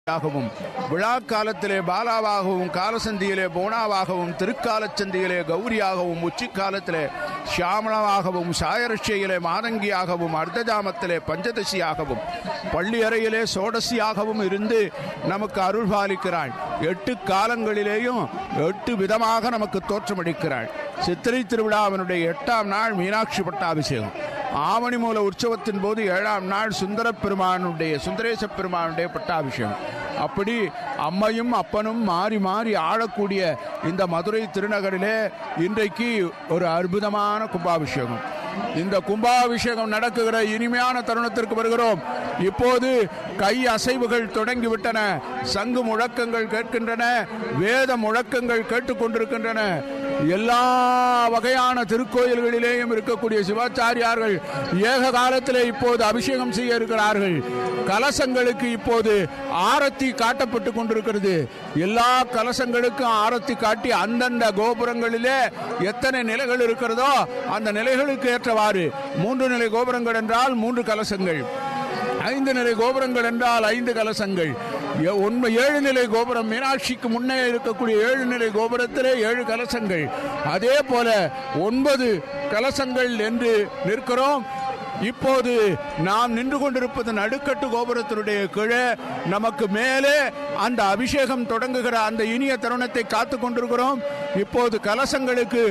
ஆகவும் விழா காலத்திலே பாலாவாகவும் காலசந்தியிலே போனாவாகவும் திருக்காலச்சந்தியிலே கௌரியாகவும் உச்சிக்காலத்திலே ஷியாமளமாகவும் சாயரட்சியிலே மாதங்கியாகவும் அர்த்தஜாமத்திலே பஞ்சதசியாகவும் பள்ளி அறையிலே சோடசியாகவும் இருந்து நமக்கு அருள் பாலிக்கிறாள் எட்டு காலங்களிலேயும் எட்டு விதமாக நமக்கு தோற்றமளிக்கிறாள் சித்திரை திருவிழாவினுடைய எட்டாம் நாள் மீனாட்சி பட்டாபிஷேகம் ஆவணி மூல உற்சவத்தின் போது ஏழாம் நாள் சுந்தர பெருமானுடைய சுந்தரேச பெருமானுடைய பட்டாபிஷேகம் அப்படி அம்மையும் அப்பனும் மாறி மாறி ஆளக்கூடிய இந்த மதுரை திருநகரிலே இன்றைக்கு ஒரு அற்புதமான கும்பாபிஷேகம் இந்த கும்பாபிஷேகம் நடக்குகிற இனிமையான தருணத்திற்கு வருகிறோம் இப்போது கை அசைவுகள் தொடங்கிவிட்டன சங்கு முழக்கங்கள் கேட்கின்றன வேத முழக்கங்கள் கேட்டுக்கொண்டிருக்கின்றன எல்லா வகையான திருக்கோயில்களிலேயும் இருக்கக்கூடிய சிவாச்சாரியார்கள் ஏக காலத்திலே இப்போது அபிஷேகம் செய்ய இருக்கிறார்கள் கலசங்களுக்கு இப்போது ஆரத்தி காட்டப்பட்டு கொண்டிருக்கிறது எல்லா கலசங்களுக்கும் ஆரத்தி காட்டி அந்தந்த கோபுரங்களிலே எத்தனை நிலைகள் இருக்கிறதோ அந்த நிலைகளுக்கு ஏற்றவாறு மூன்று நிலை கோபுரங்கள் என்றால் மூன்று கலசங்கள் ஐந்து நிலை கோபுரங்கள் என்றால் ஐந்து கலசங்கள் எ- உண்மை ஏழு நிலை கோபுரம் மீனாட்சிக்கு முன்னே இருக்கக்கூடிய ஏழு நிலை கோபுரத்திலே ஏழு கலசங்கள் அதே போல ஒன்பது கலசங்கள் என்று நிற்கிறோம் இப்போது நாம் நின்று கொண்டிருப்பது நடுக்கட்டு கோபுரத்தினுடைய கீழே நமக்கு மேலே அந்த அபிஷேகம் தொடங்குகிற அந்த இனிய தருணத்தை காத்து கொண்டிருக்கிறோம் இப்போது கலசங்களுக்கு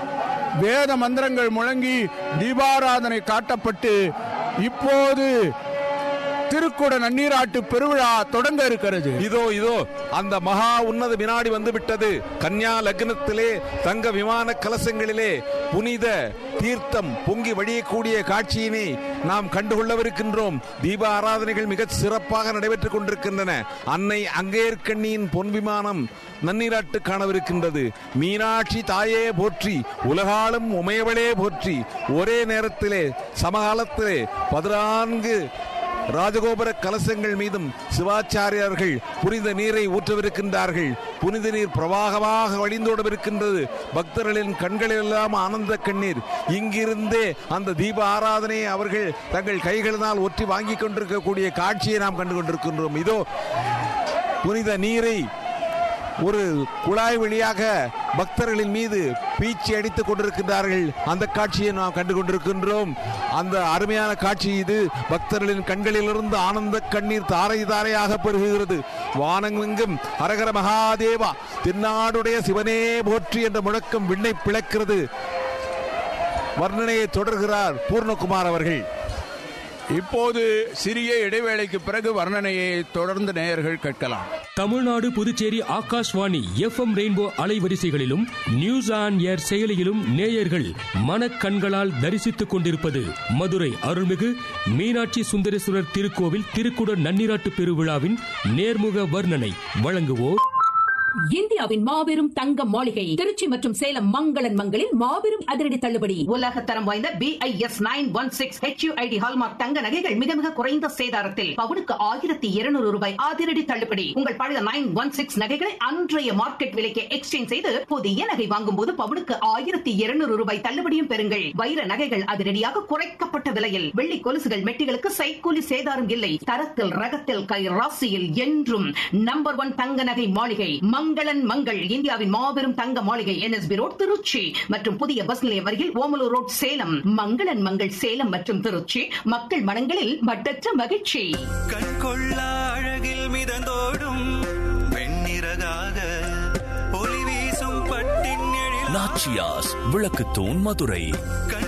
வேத மந்திரங்கள் முழங்கி தீபாராதனை காட்டப்பட்டு இப்போது திருக்குட நன்னீராட்டு பெருவிழா தொடங்க இருக்கிறது இதோ இதோ அந்த மகா உன்னத வினாடி வந்து விட்டது கன்யா லக்னத்திலே தங்க விமான கலசங்களிலே புனித தீர்த்தம் பொங்கி வழியக்கூடிய காட்சியினை நாம் கண்டுகொள்ளவிருக்கின்றோம் தீப ஆராதனைகள் மிகச் சிறப்பாக நடைபெற்றுக் கொண்டிருக்கின்றன அன்னை அங்கேற்கண்ணியின் பொன் விமானம் நன்னீராட்டு காணவிருக்கின்றது மீனாட்சி தாயே போற்றி உலகாலும் உமையவளே போற்றி ஒரே நேரத்திலே சமகாலத்திலே பதினான்கு ராஜகோபுர கலசங்கள் மீதும் சிவாச்சாரியார்கள் புனித நீரை ஊற்றவிருக்கின்றார்கள் புனித நீர் பிரவாகமாக வழிந்தோடவிருக்கின்றது பக்தர்களின் கண்களிலெல்லாம் ஆனந்த கண்ணீர் இங்கிருந்தே அந்த தீப ஆராதனையை அவர்கள் தங்கள் கைகளினால் ஒற்றி வாங்கிக் கொண்டிருக்கக்கூடிய காட்சியை நாம் கண்டு கொண்டிருக்கின்றோம் இதோ புனித நீரை ஒரு குழாய் வழியாக பக்தர்களின் மீது பீச்சி அடித்துக் கொண்டிருக்கின்றார்கள் அந்த காட்சியை நாம் கண்டு கொண்டிருக்கின்றோம் அந்த அருமையான காட்சி இது பக்தர்களின் கண்களிலிருந்து ஆனந்த கண்ணீர் தாரை தாரையாக பெருகுகிறது வானமெங்கும் அரகர மகாதேவா தென்னாடுடைய சிவனே போற்றி என்ற முழக்கம் விண்ணை பிளக்கிறது வர்ணனையை தொடர்கிறார் பூர்ணகுமார் அவர்கள் இப்போது சிறிய இடைவேளைக்கு பிறகு வர்ணனையை தொடர்ந்து நேயர்கள் கேட்கலாம் தமிழ்நாடு புதுச்சேரி ஆகாஷ்வாணி எஃப்எம் ரெயின்போ அலைவரிசைகளிலும் நியூஸ் ஆன் ஏர் செயலியிலும் நேயர்கள் மனக்கண்களால் தரிசித்துக் கொண்டிருப்பது மதுரை அருள்மிகு மீனாட்சி சுந்தரேஸ்வரர் திருக்கோவில் திருக்குட நன்னிராட்டு பெருவிழாவின் நேர்முக வர்ணனை வழங்குவோர் இந்தியாவின் மாபெரும் தங்க மாளிகை திருச்சி மற்றும் சேலம் மங்களன் மங்களில் மாபெரும் அதிரடி தள்ளுபடி உலக தரம் வாய்ந்த BIS nine one six HUID hallmark தங்க நகைகள் மிக மிக குறைந்த சேதாரத்தில் பவுனுக்கு ஆயிரத்தி இருநூறு ரூபாய் அதிரடி தள்ளுபடி உங்கள் பழைய நைன் ஒன் சிக்ஸ் நகைகளை அன்றைய மார்க்கெட் விலைக்கு எக்ஸ்சேஞ்ச் செய்து புதிய நகை வாங்கும் போது பவுனுக்கு ஆயிரத்தி இருநூறு ரூபாய் தள்ளுபடியும் பெறுங்கள் வைர நகைகள் அதிரடியாக குறைக்கப்பட்ட விலையில் வெள்ளி கொலுசுகள் மெட்டிகளுக்கு சைக்கூலி சேதாரம் இல்லை தரத்தில் ரகத்தில் கை ராசியில் என்றும் நம்பர் ஒன் தங்க நகை மாளிகை மங்களன் மங்கள் இந்தியாவின் மாபெரும் தங்க மாளிகை என்எஸ்பி ரோட் திருச்சி மற்றும் புதிய பஸ் நிலையம் அருகில் ஓமலூர் ரோட் சேலம் மங்களன் மங்கள் சேலம் மற்றும் திருச்சி மக்கள் மனங்களில் மட்டற்ற மகிழ்ச்சி கண் கொள்ளா அழகில் மிதந்தோடும் வெண்ணிறகாக ஒளி வீசும் பட்டின் எழில் நாச்சியாஸ் விளக்குத்தூண் மதுரை